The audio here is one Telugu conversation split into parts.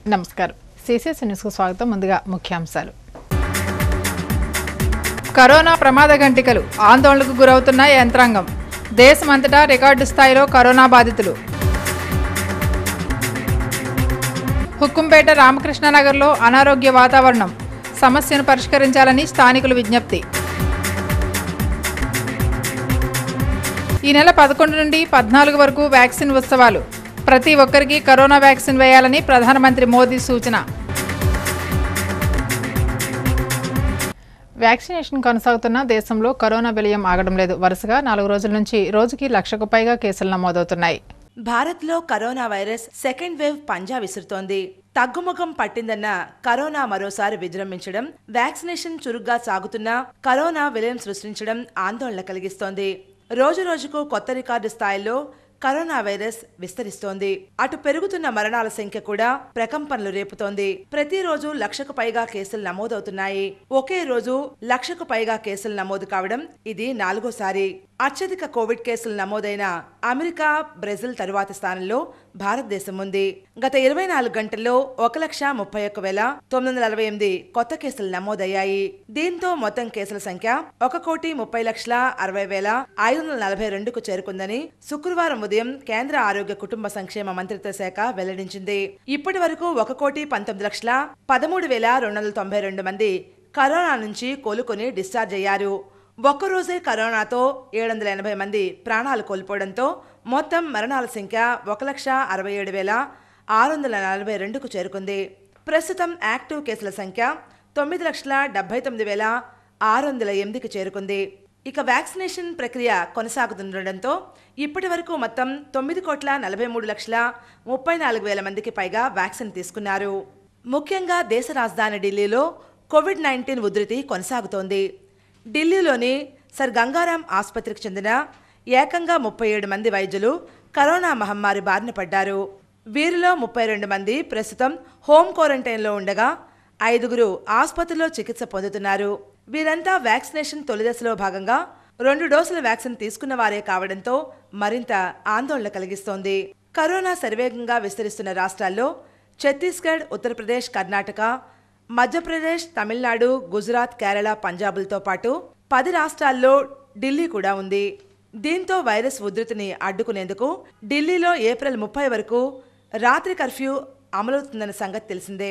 నమస్కారం సిసిఎస్ న్యూస్కు స్వాగతం ముందుగా ముఖ్యాంశాలు కరోనా ప్రమాద గంటికలు ఆందోళనకు గురవుతున్న యంత్రాంగం దేశమంతటా రికార్డు స్థాయిలో కరోనా బాధితులు హుక్కుంపేట రామకృష్ణనగర్లో అనారోగ్య వాతావరణం సమస్యను పరిష్కరించాలని స్థానికులు విజ్ఞప్తి ఈ నెల పదకొండు నుండి పద్నాలుగు వరకు వ్యాక్సిన్ ఉత్సవాలు ప్రతి ఒక్కరికి కరోనా వ్యాక్సిన్ వేయాలని ప్రధానమంత్రి మోదీ సూచన వ్యాక్సినేషన్ కొనసాగుతున్న దేశంలో కరోనా విలయం ఆగడం లేదు వరుసగా నాలుగు రోజుల నుంచి రోజుకి లక్షకు పైగా కేసులు నమోదవుతున్నాయి భారత్లో కరోనా వైరస్ సెకండ్ వేవ్ పంజా విసురుతోంది తగ్గుముఖం పట్టిందన్న కరోనా మరోసారి విజృంభించడం వ్యాక్సినేషన్ చురుగ్గా సాగుతున్నా కరోనా విలయం సృష్టించడం ఆందోళన కలిగిస్తోంది రోజు రోజుకు కొత్త రికార్డు స్థాయిలో కరోనా వైరస్ విస్తరిస్తోంది అటు పెరుగుతున్న మరణాల సంఖ్య కూడా ప్రకంపనలు రేపుతోంది ప్రతిరోజు లక్షకు పైగా కేసులు నమోదవుతున్నాయి ఒకే రోజు లక్షకు పైగా కేసులు నమోదు కావడం ఇది నాలుగోసారి అత్యధిక కోవిడ్ కేసులు నమోదైన అమెరికా బ్రెజిల్ తరువాతి స్థానంలో భారతదేశం ఉంది గత ఇరవై నాలుగు గంటల్లో ఒక లక్ష ముప్పై ఒక్క వేల తొమ్మిది వందల నలభై ఎనిమిది కొత్త కేసులు నమోదయ్యాయి దీంతో మొత్తం కేసుల సంఖ్య ఒక కోటి ముప్పై లక్షల అరవై వేల ఐదు వందల నలభై రెండుకు చేరుకుందని శుక్రవారం ఉదయం కేంద్ర ఆరోగ్య కుటుంబ సంక్షేమ మంత్రిత్వ శాఖ వెల్లడించింది ఇప్పటి వరకు ఒక కోటి పంతొమ్మిది లక్షల పదమూడు వేల రెండు వందల తొంభై రెండు మంది కరోనా నుంచి కోలుకొని డిశ్చార్జ్ అయ్యారు ఒక్కరోజే కరోనాతో ఏడు వందల ఎనభై మంది ప్రాణాలు కోల్పోవడంతో మొత్తం మరణాల సంఖ్య ఒక లక్ష అరవై ఏడు వేల ఆరు వందల నలభై రెండుకు చేరుకుంది ప్రస్తుతం యాక్టివ్ కేసుల సంఖ్య తొమ్మిది లక్షల డెబ్బై తొమ్మిది వేల ఆరు వందల ఎనిమిదికి చేరుకుంది ఇక వ్యాక్సినేషన్ ప్రక్రియ కొనసాగుతుండటంతో ఇప్పటి వరకు మొత్తం తొమ్మిది కోట్ల నలభై మూడు లక్షల ముప్పై నాలుగు వేల మందికి పైగా వ్యాక్సిన్ తీసుకున్నారు ముఖ్యంగా దేశ రాజధాని ఢిల్లీలో కోవిడ్ నైన్టీన్ ఉధృతి కొనసాగుతోంది ఢిల్లీలోని సర్ గంగారాం ఆసుపత్రికి చెందిన ఏకంగా ముప్పై ఏడు మంది వైద్యులు కరోనా మహమ్మారి బారిన పడ్డారు వీరిలో ముప్పై రెండు మంది ప్రస్తుతం హోమ్ క్వారంటైన్లో ఉండగా ఐదుగురు ఆసుపత్రిలో చికిత్స పొందుతున్నారు వీరంతా వ్యాక్సినేషన్ తొలి దశలో భాగంగా రెండు డోసుల వ్యాక్సిన్ తీసుకున్న వారే కావడంతో మరింత ఆందోళన కలిగిస్తోంది కరోనా శరవేగంగా విస్తరిస్తున్న రాష్ట్రాల్లో ఛత్తీస్గఢ్ ఉత్తరప్రదేశ్ కర్ణాటక మధ్యప్రదేశ్ తమిళనాడు గుజరాత్ కేరళ పంజాబులతో పాటు పది రాష్ట్రాల్లో ఢిల్లీ కూడా ఉంది దీంతో వైరస్ ఉధృతిని అడ్డుకునేందుకు ఢిల్లీలో ఏప్రిల్ ముప్పై వరకు రాత్రి కర్ఫ్యూ అమలవుతుందన్న సంగతి తెలిసిందే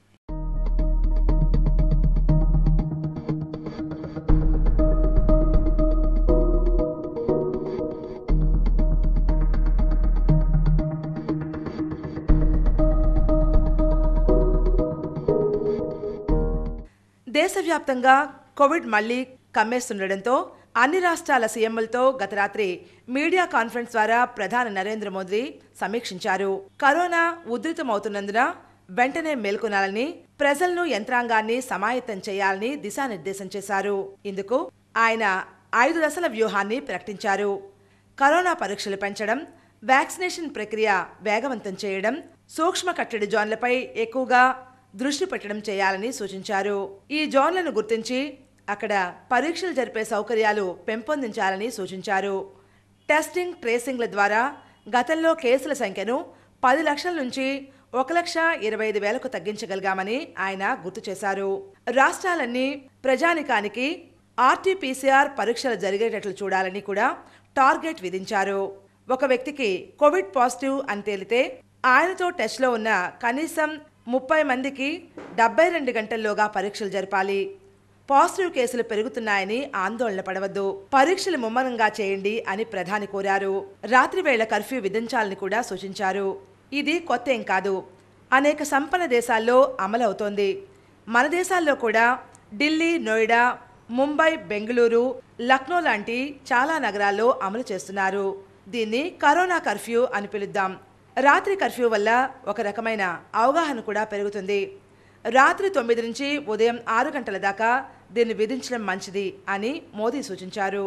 దేశవ్యాప్తంగా కోవిడ్ మళ్లీ కమ్మేస్తుండటంతో అన్ని రాష్ట్రాల సీఎంలతో గత రాత్రి మీడియా కాన్ఫరెన్స్ ద్వారా ప్రధాని నరేంద్ర మోదీ సమీక్షించారు కరోనా ఉధృతమవుతున్నందున వెంటనే మేల్కొనాలని ప్రజలను యంత్రాంగాన్ని సమాయత్తం చేయాలని దిశానిర్దేశం చేశారు ఇందుకు ఆయన ఐదు దశల వ్యూహాన్ని ప్రకటించారు కరోనా పరీక్షలు పెంచడం వ్యాక్సినేషన్ ప్రక్రియ వేగవంతం చేయడం సూక్ష్మ కట్టడి జోన్లపై ఎక్కువగా దృష్టి పెట్టడం చేయాలని సూచించారు ఈ జోన్లను గుర్తించి అక్కడ పరీక్షలు జరిపే సౌకర్యాలు పెంపొందించాలని సూచించారు టెస్టింగ్ ట్రేసింగ్ల ద్వారా గతంలో కేసుల సంఖ్యను పది లక్షల నుంచి ఒక లక్ష ఇరవై ఐదు వేలకు తగ్గించగలిగామని ఆయన గుర్తు చేశారు రాష్ట్రాలన్నీ ప్రజానికానికి ఆర్టీపీసీఆర్ పరీక్షలు జరిగేటట్లు చూడాలని కూడా టార్గెట్ విధించారు ఒక వ్యక్తికి కోవిడ్ పాజిటివ్ అని తేలితే ఆయనతో టెస్ట్లో ఉన్న కనీసం ముప్పై మందికి డెబ్బై రెండు గంటల్లోగా పరీక్షలు జరపాలి పాజిటివ్ కేసులు పెరుగుతున్నాయని ఆందోళన పడవద్దు పరీక్షలు ముమ్మరంగా చేయండి అని ప్రధాని కోరారు రాత్రి వేళ కర్ఫ్యూ విధించాలని కూడా సూచించారు ఇది కొత్త ఏం కాదు అనేక సంపన్న దేశాల్లో అమలవుతోంది మన దేశాల్లో కూడా ఢిల్లీ నోయిడా ముంబై బెంగళూరు లక్నో లాంటి చాలా నగరాల్లో అమలు చేస్తున్నారు దీన్ని కరోనా కర్ఫ్యూ అని పిలుద్దాం రాత్రి కర్ఫ్యూ వల్ల ఒక రకమైన అవగాహన కూడా పెరుగుతుంది రాత్రి తొమ్మిది నుంచి ఉదయం ఆరు గంటల దాకా దీన్ని విధించడం మంచిది అని మోదీ సూచించారు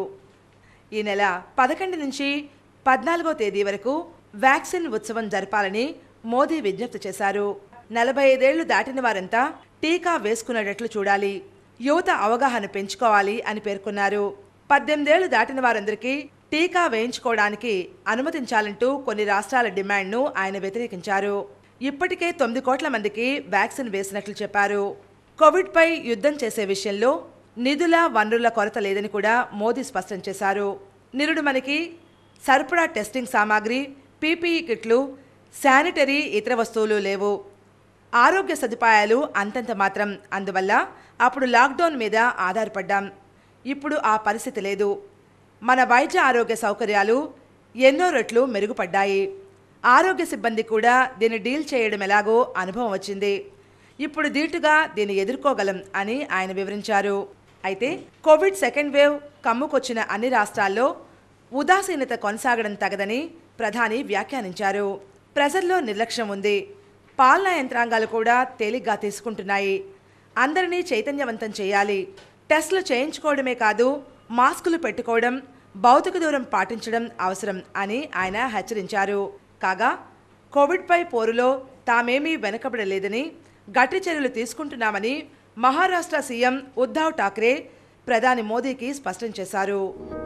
ఈ నెల పదకొండు నుంచి పద్నాలుగో తేదీ వరకు వ్యాక్సిన్ ఉత్సవం జరపాలని మోదీ విజ్ఞప్తి చేశారు నలభై ఐదేళ్లు దాటిన వారంతా టీకా వేసుకునేటట్లు చూడాలి యువత అవగాహన పెంచుకోవాలి అని పేర్కొన్నారు పద్దెనిమిదేళ్లు దాటిన వారందరికీ టీకా వేయించుకోవడానికి అనుమతించాలంటూ కొన్ని రాష్ట్రాల డిమాండ్ను ఆయన వ్యతిరేకించారు ఇప్పటికే తొమ్మిది కోట్ల మందికి వ్యాక్సిన్ వేసినట్లు చెప్పారు కోవిడ్పై యుద్ధం చేసే విషయంలో నిధుల వనరుల కొరత లేదని కూడా మోదీ స్పష్టం చేశారు నిరుడు మనకి సరఫరా టెస్టింగ్ సామాగ్రి పీపీఈ కిట్లు శానిటరీ ఇతర వస్తువులు లేవు ఆరోగ్య సదుపాయాలు అంతంత మాత్రం అందువల్ల అప్పుడు లాక్డౌన్ మీద ఆధారపడ్డాం ఇప్పుడు ఆ పరిస్థితి లేదు మన వైద్య ఆరోగ్య సౌకర్యాలు ఎన్నో రెట్లు మెరుగుపడ్డాయి ఆరోగ్య సిబ్బంది కూడా దీన్ని డీల్ చేయడం ఎలాగో అనుభవం వచ్చింది ఇప్పుడు ధీటుగా దీన్ని ఎదుర్కోగలం అని ఆయన వివరించారు అయితే కోవిడ్ సెకండ్ వేవ్ కమ్ముకొచ్చిన అన్ని రాష్ట్రాల్లో ఉదాసీనత కొనసాగడం తగదని ప్రధాని వ్యాఖ్యానించారు ప్రజల్లో నిర్లక్ష్యం ఉంది పాలనా యంత్రాంగాలు కూడా తేలిగ్గా తీసుకుంటున్నాయి అందరినీ చైతన్యవంతం చేయాలి టెస్టులు చేయించుకోవడమే కాదు మాస్కులు పెట్టుకోవడం భౌతిక దూరం పాటించడం అవసరం అని ఆయన హెచ్చరించారు కాగా కోవిడ్పై పోరులో తామేమీ వెనకబడలేదని గట్టి చర్యలు తీసుకుంటున్నామని మహారాష్ట్ర సీఎం ఉద్ధవ్ ఠాక్రే ప్రధాని మోదీకి స్పష్టం చేశారు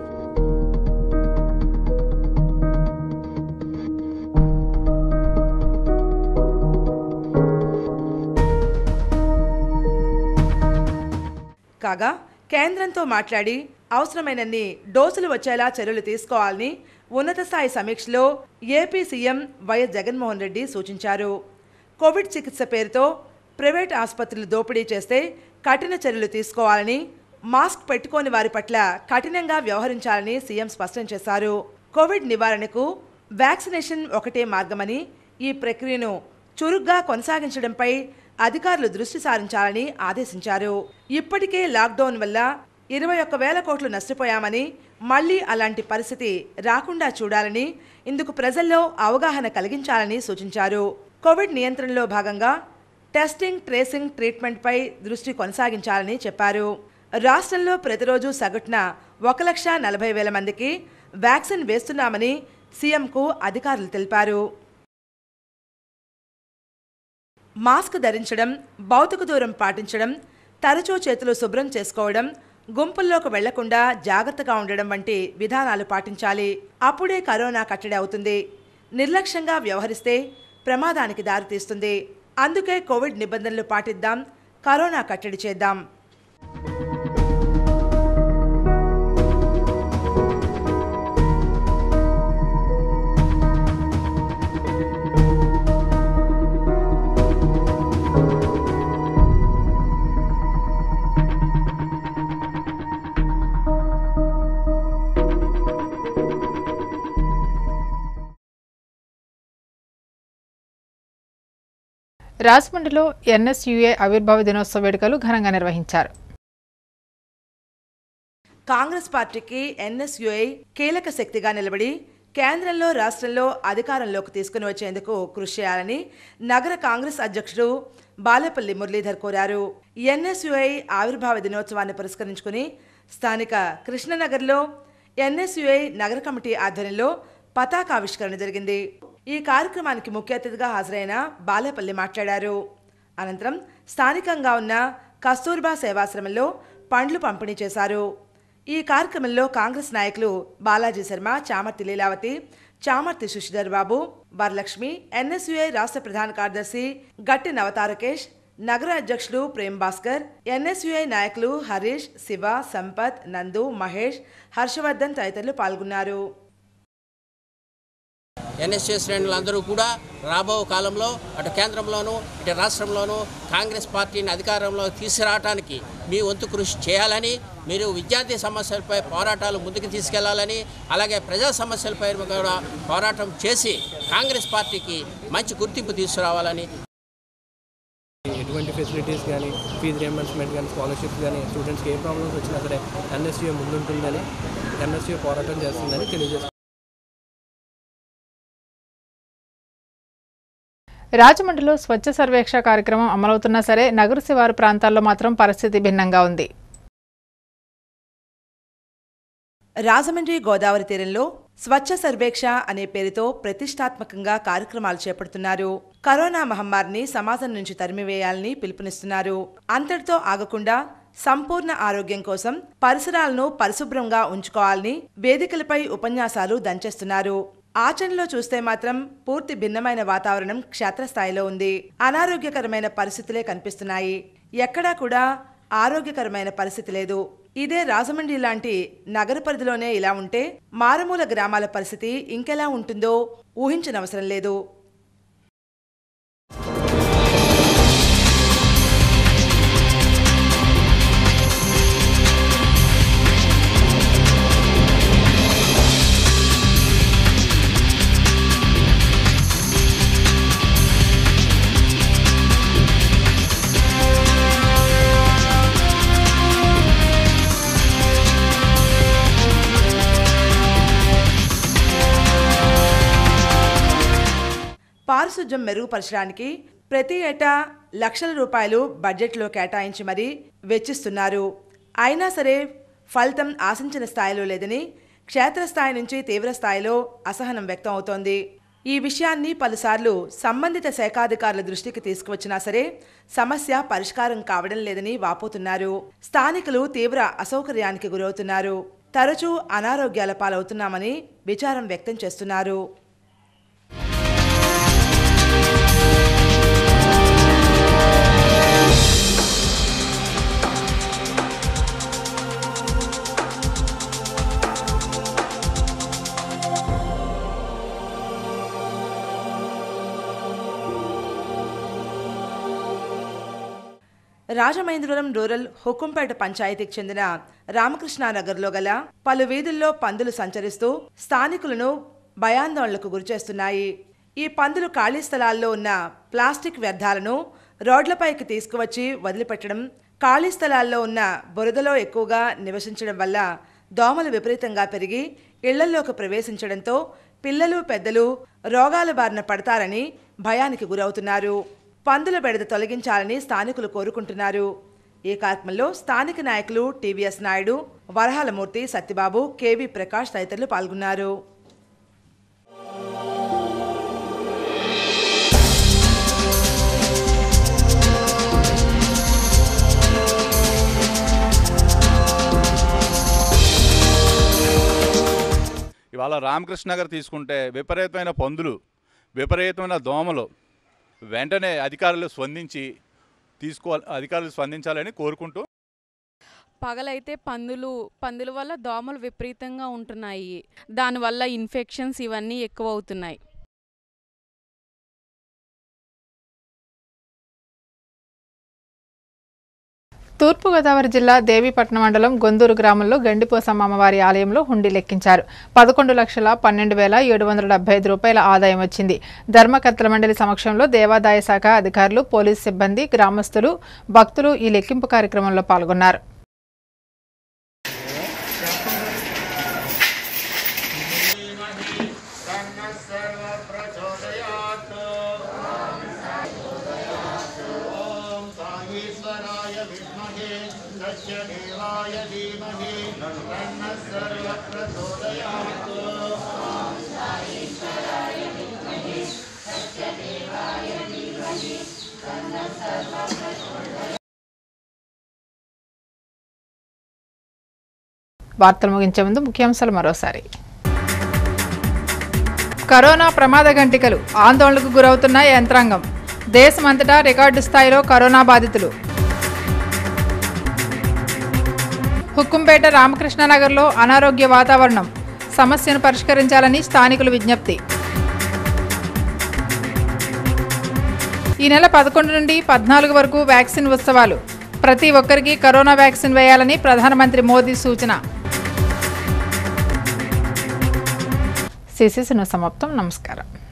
కాగా కేంద్రంతో మాట్లాడి అవసరమైనన్ని డోసులు వచ్చేలా చర్యలు తీసుకోవాలని ఉన్నత స్థాయి సమీక్షలో AP CM YS Jaganmohan Reddy సూచించారు కోవిడ్ చికిత్స పేరుతో ప్రైవేట్ ఆసుపత్రులు దోపిడీ చేస్తే కఠిన చర్యలు తీసుకోవాలని మాస్క్ పెట్టుకోని వారి పట్ల కఠినంగా వ్యవహరించాలని సీఎం స్పష్టం చేశారు కోవిడ్ నివారణకు వ్యాక్సినేషన్ ఒకటే మార్గమని ఈ ప్రక్రియను చురుగ్గా కొనసాగించడంపై అధికారులు దృష్టి సారించాలని ఆదేశించారు ఇప్పటికే లాక్డౌన్ వల్ల ఇరవై ఒక్క వేల కోట్లు నష్టపోయామని మళ్లీ అలాంటి పరిస్థితి రాకుండా చూడాలని ఇందుకు ప్రజల్లో అవగాహన కలిగించాలని సూచించారు కోవిడ్ నియంత్రణలో భాగంగా టెస్టింగ్ ట్రేసింగ్ ట్రీట్మెంట్పై దృష్టి కొనసాగించాలని చెప్పారు రాష్ట్రంలో ప్రతిరోజు సగటున ఒక లక్ష నలభై వేల మందికి వ్యాక్సిన్ వేస్తున్నామని సీఎంకు అధికారులు తెలిపారు మాస్క్ ధరించడం భౌతిక దూరం పాటించడం తరచూ చేతులు శుభ్రం చేసుకోవడం గుంపుల్లోకి వెళ్లకుండా జాగ్రత్తగా ఉండడం వంటి విధానాలు పాటించాలి అప్పుడే కరోనా కట్టడి అవుతుంది నిర్లక్ష్యంగా వ్యవహరిస్తే ప్రమాదానికి దారితీస్తుంది అందుకే కోవిడ్ నిబంధనలు పాటిద్దాం కరోనా కట్టడి చేద్దాం రాజమండ్రిలో ఎన్ఎస్యుఏ ఆవిర్భావ దినోత్సవ వేడుకలు ఘనంగా నిర్వహించారు కాంగ్రెస్ పార్టీకి ఎన్ఎస్యుఐ కీలక శక్తిగా నిలబడి కేంద్రంలో రాష్ట్రంలో అధికారంలోకి తీసుకుని వచ్చేందుకు కృషి చేయాలని నగర కాంగ్రెస్ అధ్యక్షుడు బాలేపల్లి మురళీధర్ కోరారు ఎన్ఎస్యుఐ ఆవిర్భావ దినోత్సవాన్ని పురస్కరించుకుని స్థానిక కృష్ణనగర్లో ఎన్ఎస్యుఐ నగర కమిటీ ఆధ్వర్యంలో పతాకావిష్కరణ జరిగింది ఈ కార్యక్రమానికి ముఖ్య అతిథిగా హాజరైన బాలేపల్లి మాట్లాడారు అనంతరం స్థానికంగా ఉన్న కస్తూర్బా సేవాశ్రమంలో పండ్లు పంపిణీ చేశారు ఈ కార్యక్రమంలో కాంగ్రెస్ నాయకులు బాలాజీ శర్మ చామర్తి లీలావతి చామర్తి శశిధర్ బాబు వరలక్ష్మి ఎన్ఎస్యుఐ రాష్ట్ర ప్రధాన కార్యదర్శి గట్టి నవతారకేష్ నగర అధ్యక్షులు ప్రేమ్ భాస్కర్ ఎన్ఎస్యుఐ నాయకులు హరీష్ శివ సంపత్ నందు మహేష్ హర్షవర్ధన్ తదితరులు పాల్గొన్నారు ఎన్ఎస్ఏ శ్రేణులందరూ కూడా రాబో కాలంలో అటు కేంద్రంలోనూ ఇటు రాష్ట్రంలోనూ కాంగ్రెస్ పార్టీని అధికారంలో తీసుకురావడానికి మీ వంతు కృషి చేయాలని మీరు విద్యార్థి సమస్యలపై పోరాటాలు ముందుకు తీసుకెళ్లాలని అలాగే ప్రజా సమస్యలపై కూడా పోరాటం చేసి కాంగ్రెస్ పార్టీకి మంచి గుర్తింపు తీసుకురావాలని ఎటువంటి ఫెసిలిటీస్ కానీ ఫీజు రియంబర్స్మెంట్ కానీ స్కాలర్షిప్స్ కానీ స్టూడెంట్స్కి ఏ ప్రాబ్లమ్స్ వచ్చినా సరే ఎన్ఎస్యూ ముందుంటుందని ఎన్ఎస్యూ పోరాటం చేస్తుందని తెలియజేస్తుంది రాజమండ్రిలో స్వచ్ఛ సర్వేక్ష కార్యక్రమం అమలవుతున్నా సరే నగర శివారు ప్రాంతాల్లో మాత్రం పరిస్థితి భిన్నంగా ఉంది రాజమండ్రి గోదావరి తీరంలో స్వచ్ఛ సర్వేక్ష అనే పేరుతో ప్రతిష్టాత్మకంగా కార్యక్రమాలు చేపడుతున్నారు కరోనా మహమ్మారిని సమాజం నుంచి తరిమివేయాలని పిలుపునిస్తున్నారు అంతటితో ఆగకుండా సంపూర్ణ ఆరోగ్యం కోసం పరిసరాలను పరిశుభ్రంగా ఉంచుకోవాలని వేదికలపై ఉపన్యాసాలు దంచేస్తున్నారు ఆచరణలో చూస్తే మాత్రం పూర్తి భిన్నమైన వాతావరణం క్షేత్రస్థాయిలో ఉంది అనారోగ్యకరమైన పరిస్థితులే కనిపిస్తున్నాయి ఎక్కడా కూడా ఆరోగ్యకరమైన పరిస్థితి లేదు ఇదే రాజమండ్రి లాంటి నగర పరిధిలోనే ఇలా ఉంటే మారుమూల గ్రామాల పరిస్థితి ఇంకెలా ఉంటుందో ఊహించనవసరం లేదు పారిశుధ్యం మెరుగుపరచడానికి ప్రతి ఏటా లక్షల రూపాయలు బడ్జెట్లో కేటాయించి మరీ వెచ్చిస్తున్నారు అయినా సరే ఫలితం ఆశించిన స్థాయిలో లేదని క్షేత్రస్థాయి నుంచి తీవ్ర స్థాయిలో అసహనం వ్యక్తం అవుతోంది ఈ విషయాన్ని పలుసార్లు సంబంధిత శాఖాధికారుల దృష్టికి తీసుకువచ్చినా సరే సమస్య పరిష్కారం కావడం లేదని వాపోతున్నారు స్థానికులు తీవ్ర అసౌకర్యానికి గురవుతున్నారు తరచూ అనారోగ్యాల పాలవుతున్నామని విచారం వ్యక్తం చేస్తున్నారు రాజమహేంద్రవరం రూరల్ హుకుంపేట పంచాయతీకి చెందిన రామకృష్ణానగర్లో గల పలు వీధుల్లో పందులు సంచరిస్తూ స్థానికులను భయాందోళనకు గురిచేస్తున్నాయి ఈ పందులు ఖాళీ స్థలాల్లో ఉన్న ప్లాస్టిక్ వ్యర్థాలను రోడ్లపైకి తీసుకువచ్చి వదిలిపెట్టడం ఖాళీ స్థలాల్లో ఉన్న బురదలో ఎక్కువగా నివసించడం వల్ల దోమలు విపరీతంగా పెరిగి ఇళ్లల్లోకి ప్రవేశించడంతో పిల్లలు పెద్దలు రోగాల బారిన పడతారని భయానికి గురవుతున్నారు పందుల బెడద తొలగించాలని స్థానికులు కోరుకుంటున్నారు ఈ కార్యక్రమంలో స్థానిక నాయకులు టీవీఎస్ నాయుడు వరహాలమూర్తి సత్యబాబు కేవీ ప్రకాష్ తదితరులు పాల్గొన్నారు ఇవాళ రామకృష్ణ నగర్ తీసుకుంటే విపరీతమైన పందులు విపరీతమైన దోమలు వెంటనే అధికారులు స్పందించి తీసుకోవాలి అధికారులు స్పందించాలని కోరుకుంటూ పగలైతే పందులు పందుల వల్ల దోమలు విపరీతంగా ఉంటున్నాయి దానివల్ల ఇన్ఫెక్షన్స్ ఇవన్నీ ఎక్కువ అవుతున్నాయి తూర్పుగోదావరి జిల్లా దేవీపట్నం మండలం గొందూరు గ్రామంలో గండిపోసమ్మ అమ్మవారి ఆలయంలో హుండీ లెక్కించారు పదకొండు లక్షల పన్నెండు వేల ఏడు వందల డెబ్బై ఐదు రూపాయల ఆదాయం వచ్చింది ధర్మకర్తల మండలి సమక్షంలో దేవాదాయ శాఖ అధికారులు పోలీసు సిబ్బంది గ్రామస్తులు భక్తులు ఈ లెక్కింపు కార్యక్రమంలో పాల్గొన్నారు వార్తలు ముగించే ముందు ముఖ్యాంశాలు మరోసారి కరోనా ప్రమాద గంటికలు ఆందోళనకు గురవుతున్న యంత్రాంగం దేశమంతటా రికార్డు స్థాయిలో కరోనా బాధితులు హుక్కుంపేట రామకృష్ణనగర్లో అనారోగ్య వాతావరణం సమస్యను పరిష్కరించాలని స్థానికులు విజ్ఞప్తి ఈ నెల పదకొండు నుండి పద్నాలుగు వరకు వ్యాక్సిన్ ఉత్సవాలు ప్రతి ఒక్కరికి కరోనా వ్యాక్సిన్ వేయాలని ప్రధానమంత్రి మోదీ సూచన సిసిసిను సమాప్తం నమస్కారం